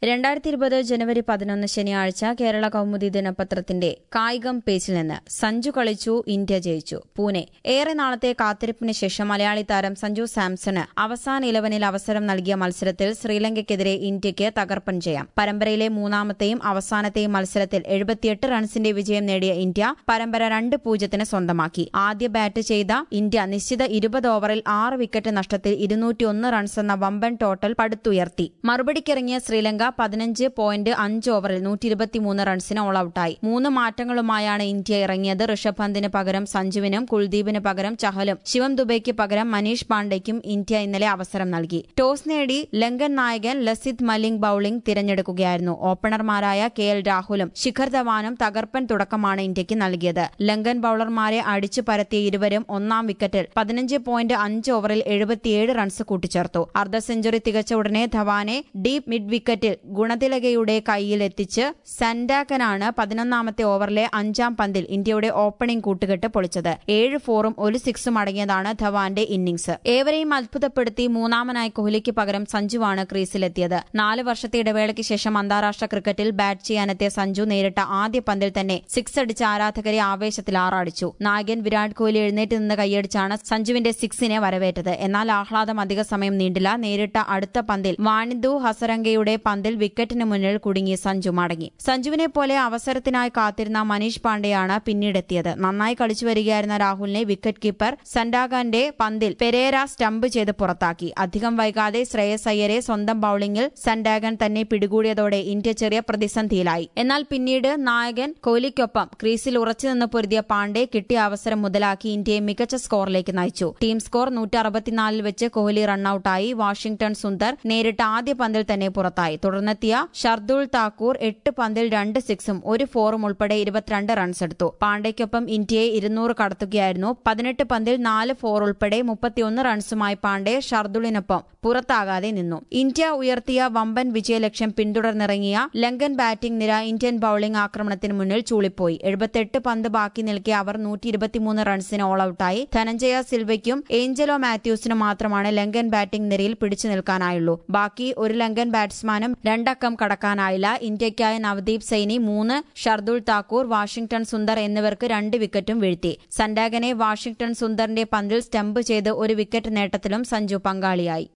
രണ്ടായിരത്തി ഇരുപത് ജനുവരി പതിനൊന്ന് ശനിയാഴ്ച കേരള കൗമുദി ദിനപത്രത്തിന്റെ കായികം പേജിൽ നിന്ന് സഞ്ജു കളിച്ചു ഇന്ത്യ ജയിച്ചു പൂനെ ഏറെ നാളത്തെ കാത്തിരിപ്പിന് ശേഷം മലയാളി താരം സഞ്ജു സാംസണ് അവസാന ഇലവനിൽ അവസരം നൽകിയ മത്സരത്തിൽ ശ്രീലങ്കയ്ക്കെതിരെ ഇന്ത്യയ്ക്ക് തകർപ്പൻ ജയം പരമ്പരയിലെ മൂന്നാമത്തെയും അവസാനത്തെയും മത്സരത്തിൽ എഴുപത്തിയെട്ട് റൺസിന്റെ വിജയം നേടിയ ഇന്ത്യ പരമ്പര രണ്ട് പൂജ്യത്തിന് സ്വന്തമാക്കി ആദ്യ ബാറ്റ് ചെയ്ത ഇന്ത്യ നിശ്ചിത ഇരുപത് ഓവറിൽ ആറ് വിക്കറ്റ് നഷ്ടത്തിൽ ഇരുന്നൂറ്റിയൊന്ന് റൺസ് എന്ന വമ്പൻ ടോട്ടൽ പടുത്തുയർത്തി മറുപടിക്കിറങ്ങിയ ശ്രീലങ്ക പതിനഞ്ച് പോയിന്റ് അഞ്ച് ഓവറിൽ നൂറ്റി ഇരുപത്തിമൂന്ന് റൺസിന് ഓൾ ഔട്ടായി മൂന്ന് മാറ്റങ്ങളുമായാണ് ഇന്ത്യ ഇറങ്ങിയത് ഋഷഭ് പന്തിന് പകരം സഞ്ജുവിനും കുൽദീപിന് പകരം ചഹലും ശിവം ദുബൈക്ക് പകരം മനീഷ് പാണ്ഡെയ്ക്കും ഇന്ത്യ ഇന്നലെ അവസരം നൽകി ടോസ് നേടി ലങ്കൻ നായകൻ ലസിത് മലിംഗ് ബൌളിംഗ് തിരഞ്ഞെടുക്കുകയായിരുന്നു ഓപ്പണർമാരായ കെ എൽ രാഹുലും ശിഖർ ധവാനും തകർപ്പൻ തുടക്കമാണ് ഇന്ത്യക്ക് നൽകിയത് ലങ്കൻ ബൌളർമാരെ അടിച്ചു പരത്തിയ ഇരുവരും ഒന്നാം വിക്കറ്റിൽ പതിനഞ്ച് പോയിന്റ് അഞ്ച് ഓവറിൽ എഴുപത്തിയേഴ് റൺസ് കൂട്ടിച്ചേർത്തു അർദ്ധ സെഞ്ചുറി തികച്ച ഉടനെ ധവാനെ ഡീപ് മിഡ് വിക്കറ്റിൽ ഗുണതിലകയുടെ കൈയിൽ എത്തിച്ച് സൻഡാക്കനാണ് പതിനൊന്നാമത്തെ ഓവറിലെ അഞ്ചാം പന്തിൽ ഇന്ത്യയുടെ ഓപ്പണിംഗ് കൂട്ടുകെട്ട് പൊളിച്ചത് ഏഴ് ഫോറും ഒരു സിക്സും അടങ്ങിയതാണ് ധവാന്റെ ഇന്നിംഗ്സ് ഏവരെയും അത്ഭുതപ്പെടുത്തി മൂന്നാമനായി കോഹ്ലിക്ക് പകരം സഞ്ജുവാണ് ക്രീസിലെത്തിയത് നാല് വർഷത്തെ ഇടവേളയ്ക്ക് ശേഷം അന്താരാഷ്ട്ര ക്രിക്കറ്റിൽ ബാറ്റ് ചെയ്യാനെത്തിയ സഞ്ജു നേരിട്ട ആദ്യ പന്തിൽ തന്നെ സിക്സ് അടിച്ച ആരാധകരെ ആവേശത്തിൽ ആറാടിച്ചു നായകൻ വിരാട് കോഹ്ലി എഴുന്നേറ്റ് നിന്ന് കൈയടിച്ചാണ് സഞ്ജുവിന്റെ സിക്സിനെ വരവേറ്റത് എന്നാൽ ആഹ്ലാദം അധിക സമയം നീണ്ടില്ല നേരിട്ട അടുത്ത പന്തിൽ വാണിന്ദു ഹസരംഗയുടെ പന്തിൽ വിക്കറ്റിന് മുന്നിൽ കുടുങ്ങി സഞ്ജു മടങ്ങി സഞ്ജുവിനെ പോലെ അവസരത്തിനായി കാത്തിരുന്ന മനീഷ് പാണ്ഡെയാണ് പിന്നീടെത്തിയത് നന്നായി കളിച്ചു വരികയായിരുന്ന രാഹുലിനെ വിക്കറ്റ് കീപ്പർ സൻഡാഗന്റെ പന്തിൽ പെരേര സ്റ്റംപ് ചെയ്ത് പുറത്താക്കി അധികം വൈകാതെ ശ്രേയസ് അയ്യരെ സ്വന്തം ബൌളിംഗിൽ സൻഡാഗൻ തന്നെ പിടികൂടിയതോടെ ഇന്ത്യ ചെറിയ പ്രതിസന്ധിയിലായി എന്നാൽ പിന്നീട് നായകൻ കോഹ്ലിക്കൊപ്പം ക്രീസിൽ ഉറച്ചുനിന്ന് പൊരുതിയ പാണ്ഡെ കിട്ടിയ അവസരം മുതലാക്കി ഇന്ത്യയെ മികച്ച സ്കോറിലേക്ക് നയിച്ചു ടീം സ്കോർ നൂറ്റി അറുപത്തിനാലിൽ വെച്ച് കോഹ്ലി റണ്ണൌട്ടായി വാഷിംഗ്ടൺ സുന്ദർ നേരിട്ട ആദ്യ പന്തിൽ തന്നെ പുറത്തായി തുടർന്നെത്തിയ ഷർദുൾ താക്കൂർ എട്ട് പന്തിൽ രണ്ട് സിക്സും ഒരു ഫോറും ഉൾപ്പെടെ ഇരുപത്തിരണ്ട് റൺസ് എടുത്തു പാണ്ഡെയ്ക്കൊപ്പം ഇന്ത്യയെ ഇരുന്നൂറ് കടത്തുകയായിരുന്നു പതിനെട്ട് പന്തിൽ നാല് ഫോർ ഉൾപ്പെടെ മുപ്പത്തിയൊന്ന് റൺസുമായി പാണ്ഡെ ഷർദുളിനൊപ്പം പുറത്താകാതെ നിന്നു ഇന്ത്യ ഉയർത്തിയ വമ്പൻ വിജയലക്ഷ്യം പിന്തുടർന്നിറങ്ങിയ ലങ്കൻ ബാറ്റിംഗ് നിര ഇന്ത്യൻ ബൌളിംഗ് ആക്രമണത്തിന് മുന്നിൽ ചൂളിപ്പോയി എഴുപത്തെട്ട് പന്ത് ബാക്കി നിൽക്കെ അവർ നൂറ്റി ഇരുപത്തിമൂന്ന് റൺസിന് ഓൾ ഔട്ടായി ധനഞ്ജയ സിൽവയ്ക്കും ഏഞ്ചലോ മാത്യൂസിനും മാത്രമാണ് ലങ്കൻ ബാറ്റിംഗ് നിരയിൽ പിടിച്ചു നിൽക്കാനായുള്ളൂ ബാക്കി ഒരു ലങ്കൻ ബാറ്റ്സ്മാനും രണ്ടക്കം കടക്കാനായില്ല ഇന്ത്യയ്ക്കായി നവദീപ് സൈനി മൂന്ന് ഷർദുൾ താക്കൂർ വാഷിംഗ്ടൺ സുന്ദർ എന്നിവർക്ക് രണ്ട് വിക്കറ്റും വീഴ്ത്തി സൻഡാഗനെ വാഷിംഗ്ടൺ സുന്ദറിന്റെ പന്തിൽ സ്റ്റംപ് ചെയ്ത് ഒരു വിക്കറ്റ് നേട്ടത്തിലും സഞ്ജു പങ്കാളിയായി